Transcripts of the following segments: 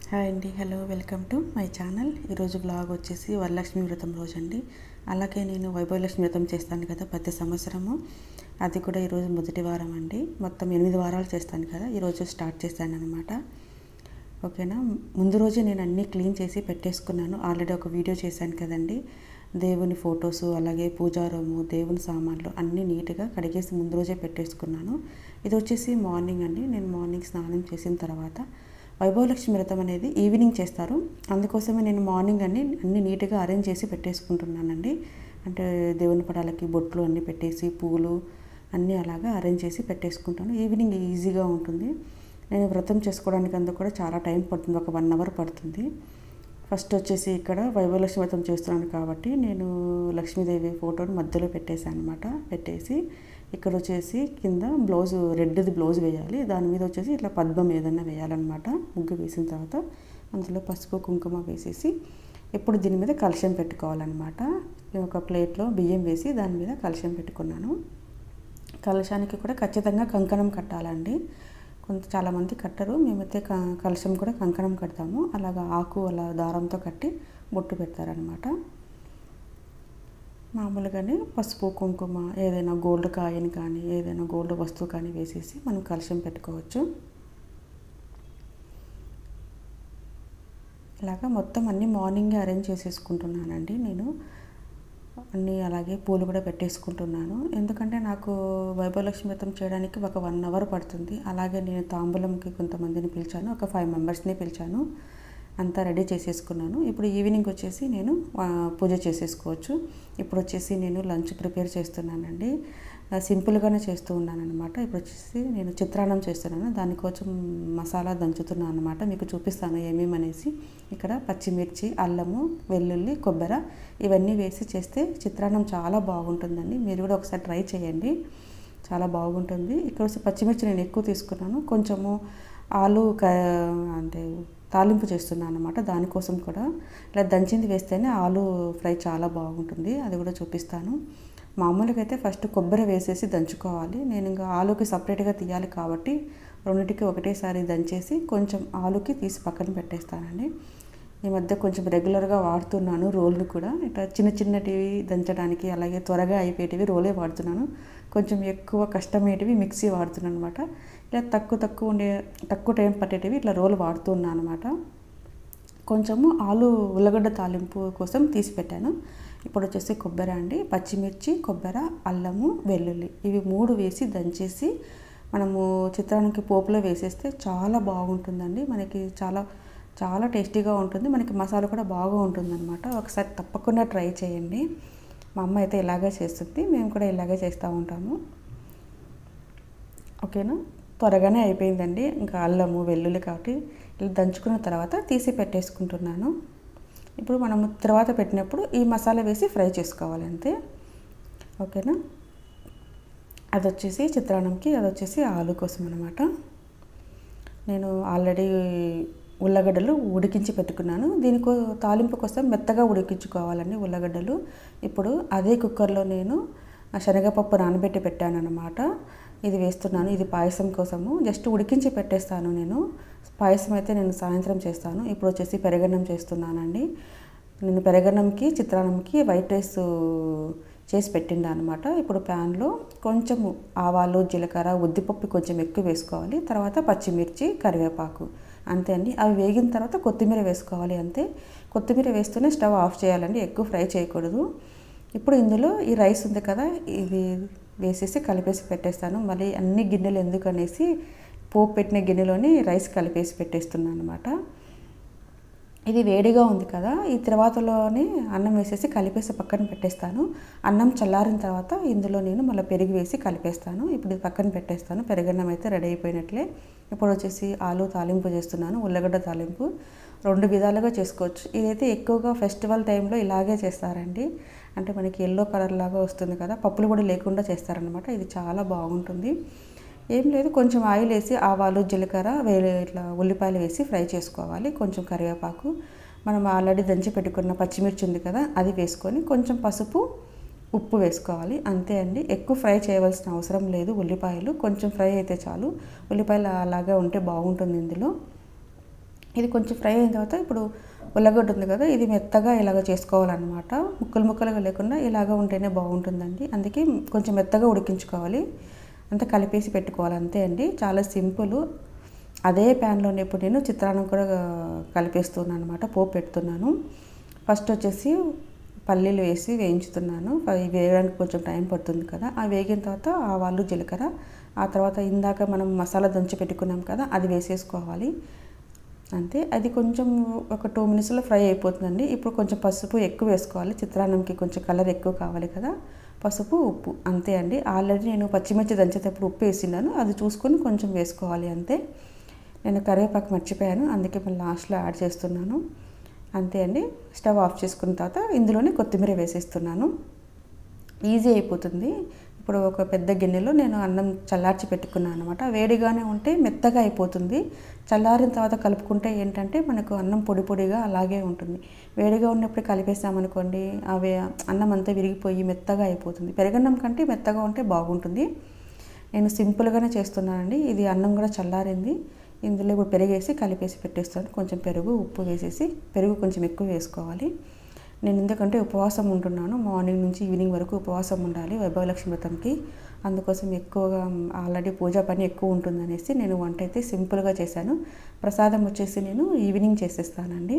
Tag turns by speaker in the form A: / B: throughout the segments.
A: hi అండి hello welcome to my channel ఈరోజు blog వచ్చేసి వరలక్ష్మి వ్రతం రోజు అండి అలాగే నేను వైభవలక్ష్మి వ్రతం చేస్తాను కదా ప్రతి సంవత్సరము అది కూడా ఈరోజు మొదటి వారం అండి మొత్తం ఎనిమిది వారాలు చేస్తాను కదా ఈరోజు స్టార్ట్ చేశాను అనమాట ఓకేనా ముందు రోజే నేను అన్నీ క్లీన్ చేసి పెట్టేసుకున్నాను ఆల్రెడీ ఒక వీడియో చేశాను కదండి దేవుని ఫొటోస్ అలాగే పూజారము దేవుని సామాన్లు అన్నీ నీట్గా కడిగేసి ముందు రోజే పెట్టేసుకున్నాను ఇది వచ్చేసి మార్నింగ్ అండి నేను మార్నింగ్ స్నానం చేసిన తర్వాత వైభవలక్ష్మి వ్రతం అనేది ఈవినింగ్ చేస్తారు అందుకోసమే నేను మార్నింగ్ అన్ని అన్ని నీట్గా అరేంజ్ చేసి పెట్టేసుకుంటున్నానండి అంటే దేవుని పటాలకి బొట్లు అన్నీ పెట్టేసి పూలు అన్నీ అలాగా అరేంజ్ చేసి పెట్టేసుకుంటాను ఈవినింగ్ ఈజీగా ఉంటుంది నేను వ్రతం చేసుకోవడానికి అందుకు కూడా చాలా టైం పడుతుంది ఒక వన్ అవర్ పడుతుంది ఫస్ట్ వచ్చేసి ఇక్కడ వైభవలక్ష్మి వ్రతం చేస్తున్నాను కాబట్టి నేను లక్ష్మీదేవి ఫోటోని మధ్యలో పెట్టేశాను అనమాట పెట్టేసి ఇక్కడ వచ్చేసి కింద బ్లౌజ్ రెడ్ది బ్లౌజ్ వేయాలి దాని మీద వచ్చేసి ఇట్లా పద్మం ఏదన్నా వేయాలన్నమాట ముగ్గు వేసిన తర్వాత అందులో పసుపు కుంకుమ వేసేసి ఇప్పుడు దీని మీద కలశం పెట్టుకోవాలన్నమాట ఒక ప్లేట్లో బియ్యం వేసి దాని మీద కలశం పెట్టుకున్నాను కలశానికి కూడా ఖచ్చితంగా కంకణం కట్టాలండి కొంత చాలామంది కట్టరు మేమైతే క కలశం కూడా కంకణం కడతాము అలాగా ఆకు అలా దారంతో కట్టి బొట్టు పెడతారనమాట మామూలుగానే పసుపు కుంకుమ ఏదైనా గోల్డ్ కాయని కానీ ఏదైనా గోల్డ్ వస్తువు కానీ వేసేసి మనం కలశం పెట్టుకోవచ్చు ఇలాగా మొత్తం అన్నీ మార్నింగే అరేంజ్ చేసేసుకుంటున్నానండి నేను అన్నీ అలాగే పూలు కూడా పెట్టేసుకుంటున్నాను ఎందుకంటే నాకు వైభవలక్ష్మి వ్రతం చేయడానికి ఒక వన్ అవర్ పడుతుంది అలాగే నేను తాంబూలంకి కొంతమందిని పిలిచాను ఒక ఫైవ్ మెంబర్స్ని పిలిచాను అంతా రెడీ చేసేసుకున్నాను ఇప్పుడు ఈవినింగ్ వచ్చేసి నేను పూజ చేసేసుకోవచ్చు ఇప్పుడు వచ్చేసి నేను లంచ్ ప్రిపేర్ చేస్తున్నానండి సింపుల్గానే చేస్తూ ఉన్నాను అనమాట ఇప్పుడు వచ్చేసి నేను చిత్రాన్నం చేస్తున్నాను దానికోసం మసాలా దంచుతున్నాను అనమాట మీకు చూపిస్తాను ఏమేమి అనేసి ఇక్కడ పచ్చిమిర్చి అల్లము వెల్లుల్లి కొబ్బరి ఇవన్నీ వేసి చేస్తే చిత్రాన్నం చాలా బాగుంటుందండి మీరు కూడా ఒకసారి ట్రై చేయండి చాలా బాగుంటుంది ఇక్కడ వచ్చి పచ్చిమిర్చి నేను ఎక్కువ తీసుకున్నాను కొంచెము ఆలు క అంటే తాలింపు చేస్తున్నాను అనమాట దానికోసం కూడా ఇలా దంచింది వేస్తేనే ఆలు ఫ్రై చాలా బాగుంటుంది అది కూడా చూపిస్తాను మామూలుగా అయితే ఫస్ట్ కొబ్బరి వేసేసి దంచుకోవాలి నేను ఇంకా ఆలుకి సపరేట్గా తీయాలి కాబట్టి రెండింటికి ఒకటేసారి దంచేసి కొంచెం ఆలుకి తీసి పక్కన పెట్టేస్తానండి ఈ మధ్య కొంచెం రెగ్యులర్గా వాడుతున్నాను రోల్ని కూడా ఇట్లా చిన్న చిన్నటివి దంచడానికి అలాగే త్వరగా అయిపోయేటివి రోలే వాడుతున్నాను కొంచెం ఎక్కువ కష్టమయ్యేటివి మిక్సీ వాడుతున్నాను అనమాట ఇలా తక్కువ తక్కువ ఉండే తక్కువ టైం పట్టేటివి ఇట్లా రోలు వాడుతున్నాను అనమాట కొంచెము ఆలు ఉల్లగడ్డ తాలింపు కోసం తీసి పెట్టాను ఇప్పుడు వచ్చేసి కొబ్బరి అండి పచ్చిమిర్చి కొబ్బరి అల్లము వెల్లుల్లి ఇవి మూడు వేసి దంచేసి మనము చిత్రానికి పోపులో వేసేస్తే చాలా బాగుంటుందండి మనకి చాలా చాలా టేస్టీగా ఉంటుంది మనకి మసాలా కూడా బాగా ఉంటుందన్నమాట ఒకసారి తప్పకుండా ట్రై చేయండి మా అమ్మ అయితే ఇలాగే చేస్తుంది మేము కూడా ఇలాగే చేస్తూ ఉంటాము ఓకేనా త్వరగానే అయిపోయిందండి ఇంకా అల్లము వెల్లుల్లి కాబట్టి ఇలా దంచుకున్న తర్వాత తీసి పెట్టేసుకుంటున్నాను ఇప్పుడు మనము తర్వాత పెట్టినప్పుడు ఈ మసాలా వేసి ఫ్రై చేసుకోవాలి అంతే ఓకేనా అది వచ్చేసి చిత్రాన్నంకి అది వచ్చేసి ఆలు కోసం అనమాట నేను ఆల్రెడీ ఉల్లగడ్డలు ఉడికించి పెట్టుకున్నాను దీనికో తాలింపు కోసం మెత్తగా ఉడికించుకోవాలండి ఉల్లగడ్డలు ఇప్పుడు అదే కుక్కర్లో నేను శనగపప్పు నానబెట్టి పెట్టాను అనమాట ఇది వేస్తున్నాను ఇది పాయసం కోసము జస్ట్ ఉడికించి పెట్టేస్తాను నేను పాయసం అయితే నేను సాయంత్రం చేస్తాను ఇప్పుడు వచ్చేసి పెరగన్నం చేస్తున్నానండి నేను పెరగన్నంకి చిత్రాన్నంకి వైట్ రైస్ చేసి పెట్టిండా అనమాట ఇప్పుడు ప్యాన్లో కొంచెము ఆవాలు జీలకర్ర ఉద్దిపప్పు కొంచెం ఎక్కువ వేసుకోవాలి తర్వాత పచ్చిమిర్చి కరివేపాకు అంతే అండి అవి వేగిన తర్వాత కొత్తిమీర వేసుకోవాలి అంతే కొత్తిమీర వేస్తూనే స్టవ్ ఆఫ్ చేయాలండి ఎక్కువ ఫ్రై చేయకూడదు ఇప్పుడు ఇందులో ఈ రైస్ ఉంది కదా ఇది వేసేసి కలిపేసి పెట్టేస్తాను మళ్ళీ అన్ని గిన్నెలు ఎందుకు అనేసి పోపు పెట్టిన గిన్నెలోని రైస్ కలిపేసి పెట్టేస్తున్నాను అనమాట ఇది వేడిగా ఉంది కదా ఈ తర్వాతలోనే అన్నం వేసేసి కలిపేసి పక్కన పెట్టేస్తాను అన్నం చల్లారిన తర్వాత ఇందులో నేను మళ్ళీ పెరుగు వేసి కలిపేస్తాను ఇప్పుడు ఇది పక్కన పెట్టేస్తాను పెరుగన్నం అయితే రెడీ అయిపోయినట్లే ఇప్పుడు వచ్చేసి ఆలు తాలింపు చేస్తున్నాను ఉల్లగడ్డ తాలింపు రెండు విధాలుగా చేసుకోవచ్చు ఇదైతే ఎక్కువగా ఫెస్టివల్ టైంలో ఇలాగే చేస్తారండి అంటే మనకి ఎల్లో కలర్ లాగా వస్తుంది కదా పప్పులు కూడా లేకుండా చేస్తారనమాట ఇది చాలా బాగుంటుంది ఏం లేదు కొంచెం ఆయిల్ వేసి ఆవాలు జీలకర్ర వేరే ఇట్లా ఉల్లిపాయలు వేసి ఫ్రై చేసుకోవాలి కొంచెం కరివేపాకు మనం ఆల్రెడీ దంచి పెట్టుకున్న పచ్చిమిర్చి ఉంది కదా అది వేసుకొని కొంచెం పసుపు ఉప్పు వేసుకోవాలి అంతే అండి ఎక్కువ ఫ్రై చేయవలసిన అవసరం లేదు ఉల్లిపాయలు కొంచెం ఫ్రై అయితే చాలు ఉల్లిపాయలు అలాగే ఉంటే బాగుంటుంది ఇందులో ఇది కొంచెం ఫ్రై అయిన తర్వాత ఇప్పుడు ఉల్లగడ్డ ఉంది కదా ఇది మెత్తగా ఇలాగ చేసుకోవాలన్నమాట ముక్కలు ముక్కలుగా లేకుండా ఇలాగ ఉంటేనే బాగుంటుందండి అందుకే కొంచెం మెత్తగా ఉడికించుకోవాలి అంతా కలిపేసి పెట్టుకోవాలి అంతే అండి చాలా సింపుల్ అదే ప్యాన్లోనే ఇప్పుడు నేను చిత్రాన్నం కూడా కలిపేస్తున్నాను అనమాట పోపు పెడుతున్నాను ఫస్ట్ వచ్చేసి పల్లీలు వేసి వేయించుతున్నాను అవి వేయడానికి కొంచెం టైం పడుతుంది కదా ఆ వేగిన తర్వాత ఆవాలు జీలకర్ర ఆ తర్వాత ఇందాక మనం మసాలా దంచి పెట్టుకున్నాం కదా అది వేసేసుకోవాలి అంతే అది కొంచెం ఒక టూ మినిట్స్లో ఫ్రై అయిపోతుందండి ఇప్పుడు కొంచెం పసుపు ఎక్కువ వేసుకోవాలి చిత్రాన్నంకి కొంచెం కలర్ ఎక్కువ కావాలి కదా పసుపు ఉప్పు అంతే అండి ఆల్రెడీ నేను పచ్చిమిర్చి దంచేటప్పుడు ఉప్పు వేసినాను అది చూసుకొని కొంచెం వేసుకోవాలి అంతే నేను కరివేపాకు మర్చిపోయాను అందుకే మళ్ళీ లాస్ట్లో యాడ్ చేస్తున్నాను అంతే అండి స్టవ్ ఆఫ్ చేసుకున్న తర్వాత ఇందులోనే కొత్తిమీర వేసేస్తున్నాను ఈజీ అయిపోతుంది ఇప్పుడు ఒక పెద్ద గిన్నెలో నేను అన్నం చల్లార్చి పెట్టుకున్నాను అనమాట వేడిగానే ఉంటే మెత్తగా అయిపోతుంది చల్లారిన తర్వాత కలుపుకుంటే ఏంటంటే మనకు అన్నం పొడి పొడిగా అలాగే ఉంటుంది వేడిగా ఉన్నప్పుడు కలిపేసామనుకోండి అవి అన్నం అంతా విరిగిపోయి మెత్తగా అయిపోతుంది పెరగన్నం కంటే మెత్తగా ఉంటే బాగుంటుంది నేను సింపుల్గానే చేస్తున్నానండి ఇది అన్నం కూడా చల్లారింది ఇందులో ఇప్పుడు పెరిగేసి కలిపేసి పెట్టేస్తాను కొంచెం పెరుగు ఉప్పు వేసేసి పెరుగు కొంచెం ఎక్కువ వేసుకోవాలి నేను ఎందుకంటే ఉపవాసం ఉంటున్నాను మార్నింగ్ నుంచి ఈవినింగ్ వరకు ఉపవాసం ఉండాలి వైభవలక్ష్మి వ్రతంకి అందుకోసం ఎక్కువగా ఆల్రెడీ పూజా పని ఎక్కువ ఉంటుందనేసి నేను వంట అయితే సింపుల్గా చేశాను ప్రసాదం వచ్చేసి నేను ఈవినింగ్ చేసేస్తానండి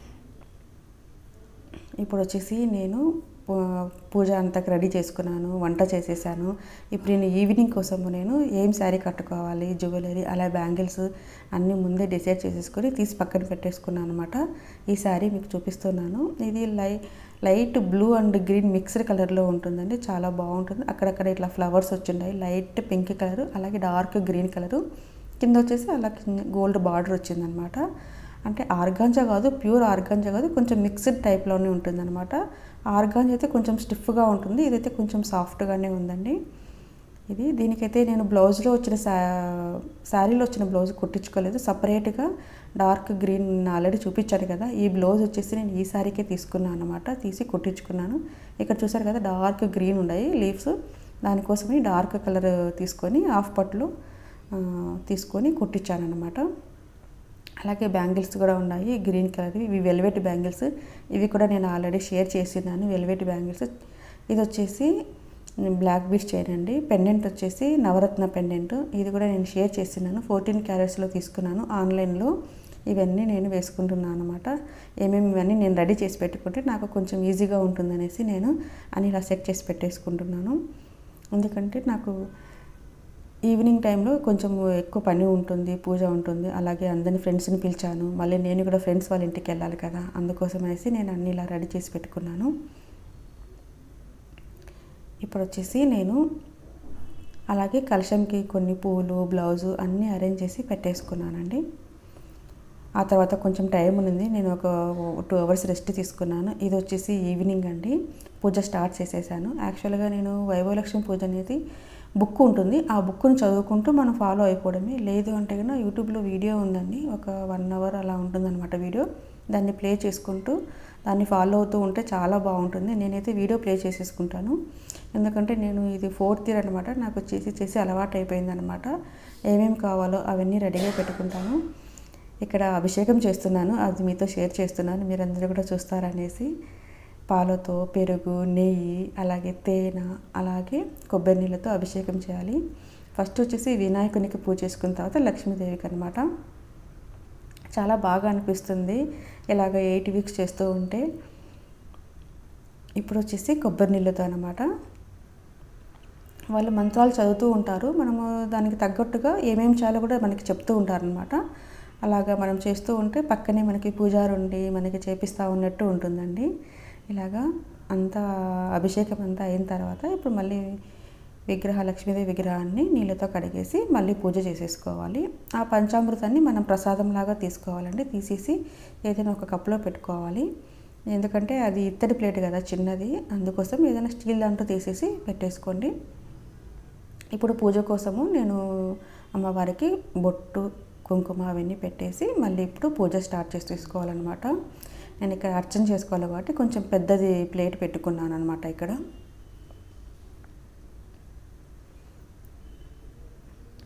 A: ఇప్పుడు వచ్చేసి నేను పూజ అంతా రెడీ చేసుకున్నాను వంట చేసేసాను ఇప్పుడు నేను ఈవినింగ్ కోసము నేను ఏం శారీ కట్టుకోవాలి జ్యువెలరీ అలా బ్యాంగిల్స్ అన్నీ ముందే డిసైడ్ చేసేసుకొని తీసి పక్కన పెట్టేసుకున్నాను అనమాట ఈ శారీ మీకు చూపిస్తున్నాను ఇది లై light blue and green mixed కలర్లో ఉంటుందండి చాలా బాగుంటుంది అక్కడక్కడ ఇట్లా ఫ్లవర్స్ వచ్చిండాయి లైట్ పింక్ కలర్ అలాగే డార్క్ గ్రీన్ కలరు కింద వచ్చేసి అలా గోల్డ్ బార్డర్ వచ్చిందనమాట అంటే ఆర్గాంజా కాదు ప్యూర్ ఆర్గాంజా కాదు కొంచెం మిక్స్డ్ టైప్లోనే ఉంటుంది అనమాట ఆర్గాంజా అయితే కొంచెం స్టిఫ్గా ఉంటుంది ఇదైతే కొంచెం సాఫ్ట్గానే ఉందండి ఇది దీనికైతే నేను బ్లౌజ్లో వచ్చిన శా శారీలో వచ్చిన బ్లౌజ్ కుట్టించుకోలేదు సపరేట్గా డార్క్ గ్రీన్ ఆల్రెడీ చూపించాను కదా ఈ బ్లౌజ్ వచ్చేసి నేను ఈ శారీకే తీసుకున్నాను అనమాట తీసి కుట్టించుకున్నాను ఇక్కడ చూసారు కదా డార్క్ గ్రీన్ ఉన్నాయి లీవ్స్ దానికోసమని డార్క్ కలర్ తీసుకొని హాఫ్ పట్లు తీసుకొని కుట్టించాను అనమాట అలాగే బ్యాంగిల్స్ కూడా ఉన్నాయి గ్రీన్ కలర్ ఇవి వెల్వెట్ బ్యాంగిల్స్ ఇవి కూడా నేను ఆల్రెడీ షేర్ చేసినాను వెల్వెట్ బ్యాంగిల్స్ ఇది వచ్చేసి బ్లాక్ బీచ్ చైన్ అండి పెండెంట్ వచ్చేసి నవరత్న పెండెంట్ ఇది కూడా నేను షేర్ చేసినాను ఫోర్టీన్ క్యారెట్స్లో తీసుకున్నాను ఆన్లైన్లో ఇవన్నీ నేను వేసుకుంటున్నాను అనమాట ఏమేమి ఇవన్నీ నేను రెడీ చేసి పెట్టుకుంటే నాకు కొంచెం ఈజీగా ఉంటుందనేసి నేను అని ఇలా సెట్ చేసి పెట్టేసుకుంటున్నాను ఎందుకంటే నాకు ఈవినింగ్ టైంలో కొంచెం ఎక్కువ పని ఉంటుంది పూజ ఉంటుంది అలాగే అందరిని ఫ్రెండ్స్ని పిలిచాను మళ్ళీ నేను కూడా ఫ్రెండ్స్ వాళ్ళ ఇంటికి వెళ్ళాలి కదా అందుకోసం అనేసి నేను అన్నీ ఇలా రెడీ చేసి పెట్టుకున్నాను ఇప్పుడు వచ్చేసి నేను అలాగే కలశంకి కొన్ని పూలు బ్లౌజు అన్నీ అరేంజ్ చేసి పెట్టేసుకున్నానండి ఆ తర్వాత కొంచెం టైం ఉంది నేను ఒక టూ అవర్స్ రెస్ట్ తీసుకున్నాను ఇది వచ్చేసి ఈవినింగ్ అండి పూజ స్టార్ట్ చేసేసాను యాక్చువల్గా నేను వైభవలక్ష్మి పూజ అనేది బుక్ ఉంటుంది ఆ బుక్ను చదువుకుంటూ మనం ఫాలో అయిపోవడమే లేదు అంటే కన్నా యూట్యూబ్లో వీడియో ఉందండి ఒక వన్ అవర్ అలా ఉంటుందన్నమాట వీడియో దాన్ని ప్లే చేసుకుంటూ దాన్ని ఫాలో అవుతూ ఉంటే చాలా బాగుంటుంది నేనైతే వీడియో ప్లే చేసేసుకుంటాను ఎందుకంటే నేను ఇది ఫోర్త్ ఇయర్ అనమాట నాకు చేసి చేసి అలవాటు అయిపోయింది అనమాట ఏమేమి కావాలో అవన్నీ రెడీగా పెట్టుకుంటాను ఇక్కడ అభిషేకం చేస్తున్నాను అది మీతో షేర్ చేస్తున్నాను మీరందరూ కూడా చూస్తారనేసి పాలతో పెరుగు నెయ్యి అలాగే తేనె అలాగే కొబ్బరి నీళ్ళతో అభిషేకం చేయాలి ఫస్ట్ వచ్చేసి వినాయకునికి పూజ చేసుకున్న తర్వాత లక్ష్మీదేవికి అనమాట చాలా బాగా అనిపిస్తుంది ఇలాగ ఎయిట్ వీక్స్ చేస్తూ ఉంటే ఇప్పుడు వచ్చేసి కొబ్బరి నీళ్ళతో అనమాట వాళ్ళు మంత్రాలు చదువుతూ ఉంటారు మనము దానికి తగ్గట్టుగా ఏమేమి చేయాలో కూడా మనకి చెప్తూ ఉంటారనమాట అలాగా మనం చేస్తూ ఉంటే పక్కనే మనకి పూజారు ఉండి మనకి చేపిస్తూ ఉన్నట్టు ఉంటుందండి ఇలాగా అంతా అభిషేకం అంతా అయిన తర్వాత ఇప్పుడు మళ్ళీ విగ్రహ లక్ష్మీదేవి విగ్రహాన్ని నీళ్ళతో కడిగేసి మళ్ళీ పూజ చేసేసుకోవాలి ఆ పంచామృతాన్ని మనం ప్రసాదంలాగా తీసుకోవాలండి తీసేసి ఏదైనా ఒక కప్పులో పెట్టుకోవాలి ఎందుకంటే అది ఇత్తడి ప్లేట్ కదా చిన్నది అందుకోసం ఏదైనా స్టీల్ దాంట్లో తీసేసి పెట్టేసుకోండి ఇప్పుడు పూజ కోసము నేను అమ్మవారికి బొట్టు కుంకుమ అవన్నీ పెట్టేసి మళ్ళీ ఇప్పుడు పూజ స్టార్ట్ చేసి తీసుకోవాలన్నమాట నేను ఇక్కడ అర్చన చేసుకోవాలి కాబట్టి కొంచెం పెద్దది ప్లేట్ పెట్టుకున్నాను అనమాట ఇక్కడ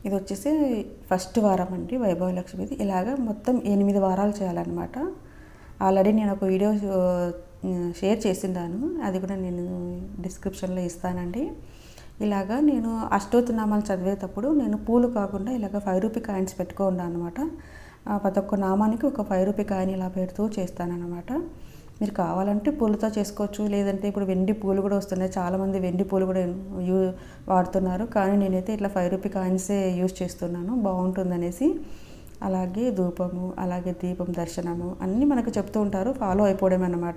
A: ఇది వచ్చేసి ఫస్ట్ వారం అండి వైభవ లక్ష్మిది ఇలాగ మొత్తం ఎనిమిది వారాలు చేయాలన్నమాట ఆల్రెడీ నేను ఒక వీడియో షేర్ చేసిండాను అది కూడా నేను డిస్క్రిప్షన్లో ఇస్తానండి ఇలాగా నేను అష్టోత్తనామాలు చదివేటప్పుడు నేను పూలు కాకుండా ఇలాగ ఫైవ్ రూపీ కాయిన్స్ పెట్టుకున్నాను అనమాట ప్రతి ఒక్క నామానికి ఒక ఫైవ్ రూపీ కాయిన్ ఇలా పెడుతూ చేస్తానన్నమాట మీరు కావాలంటే పూలతో చేసుకోవచ్చు లేదంటే ఇప్పుడు వెండి పూలు కూడా వస్తున్నాయి చాలామంది వెండి పూలు కూడా యూ వాడుతున్నారు కానీ నేనైతే ఇట్లా ఫైవ్ రూపీ కాయిన్సే యూజ్ చేస్తున్నాను బాగుంటుందనేసి అలాగే ధూపము అలాగే దీపం దర్శనము అన్నీ మనకు చెప్తూ ఉంటారు ఫాలో అయిపోవడం అన్నమాట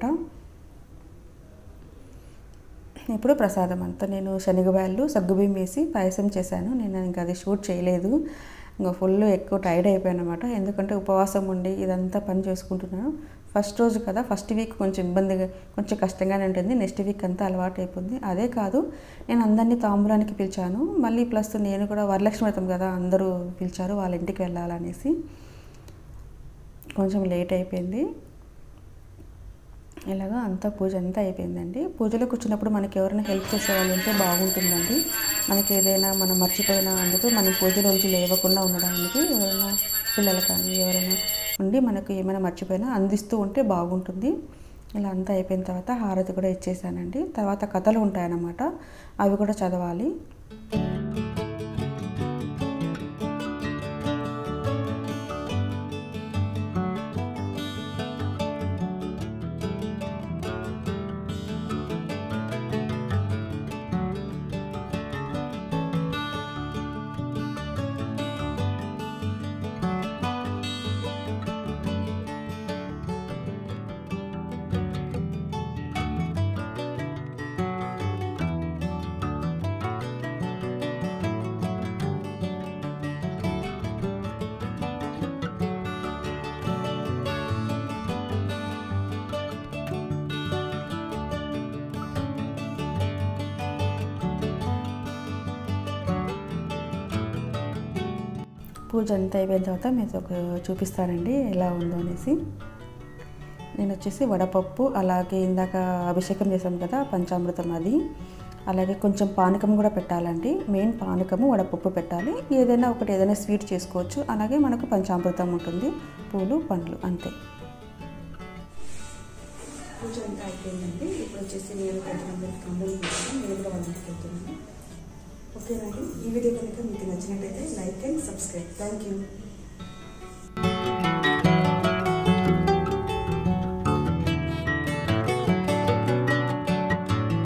A: ఇప్పుడు ప్రసాదం అంతా నేను శనగబాయలు సగ్గుబియ్యం వేసి పాయసం చేశాను నేను ఇంకా అది షూట్ చేయలేదు ఇంకా ఫుల్ ఎక్కువ టైర్డ్ అయిపోయాను అనమాట ఎందుకంటే ఉపవాసం ఉండి ఇదంతా పని చేసుకుంటున్నాను ఫస్ట్ రోజు కదా ఫస్ట్ వీక్ కొంచెం ఇబ్బందిగా కొంచెం కష్టంగానే ఉంటుంది నెక్స్ట్ వీక్ అంతా అలవాటు అయిపోయింది అదే కాదు నేను అందరినీ తాంబూలానికి పిలిచాను మళ్ళీ ప్లస్ నేను కూడా వరలక్ష్మి వ్రతం కదా అందరూ పిలిచారు వాళ్ళ ఇంటికి వెళ్ళాలనేసి కొంచెం లేట్ అయిపోయింది ఇలాగా అంతా పూజ అంతా అయిపోయిందండి పూజలో కూర్చున్నప్పుడు మనకి ఎవరైనా హెల్ప్ చేసే వాళ్ళు ఉంటే బాగుంటుందండి మనకి ఏదైనా మనం మర్చిపోయినా అందుకు మనం పూజలోంచి లేవకుండా ఉండడానికి ఎవరైనా పిల్లలు కానీ ఎవరైనా ఉండి మనకు ఏమైనా మర్చిపోయినా అందిస్తూ ఉంటే బాగుంటుంది ఇలా అంతా అయిపోయిన తర్వాత హారతి కూడా ఇచ్చేసానండి తర్వాత కథలు ఉంటాయన్నమాట అవి కూడా చదవాలి పూజ అంతా అయిపోయిన తర్వాత మీకు ఒక చూపిస్తానండి ఎలా ఉందో అనేసి నేను వచ్చేసి వడపప్పు అలాగే ఇందాక అభిషేకం చేసాం కదా పంచామృతం అది అలాగే కొంచెం పానకం కూడా పెట్టాలండి మెయిన్ పానకము వడపప్పు పెట్టాలి ఏదైనా ఒకటి ఏదైనా స్వీట్ చేసుకోవచ్చు అలాగే మనకు పంచామృతం ఉంటుంది పూలు పండ్లు అంతే పూజ అంతా అయిపోయిందండి ఇప్పుడు వచ్చేసి నేను కొంతమంది కంపెనీ నేను కూడా వాళ్ళ ఇంటికి వెళ్తున్నాను ఓకేనండి ఈ వీడియో కనుక మీకు నచ్చినట్టయితే like and subscribe thank you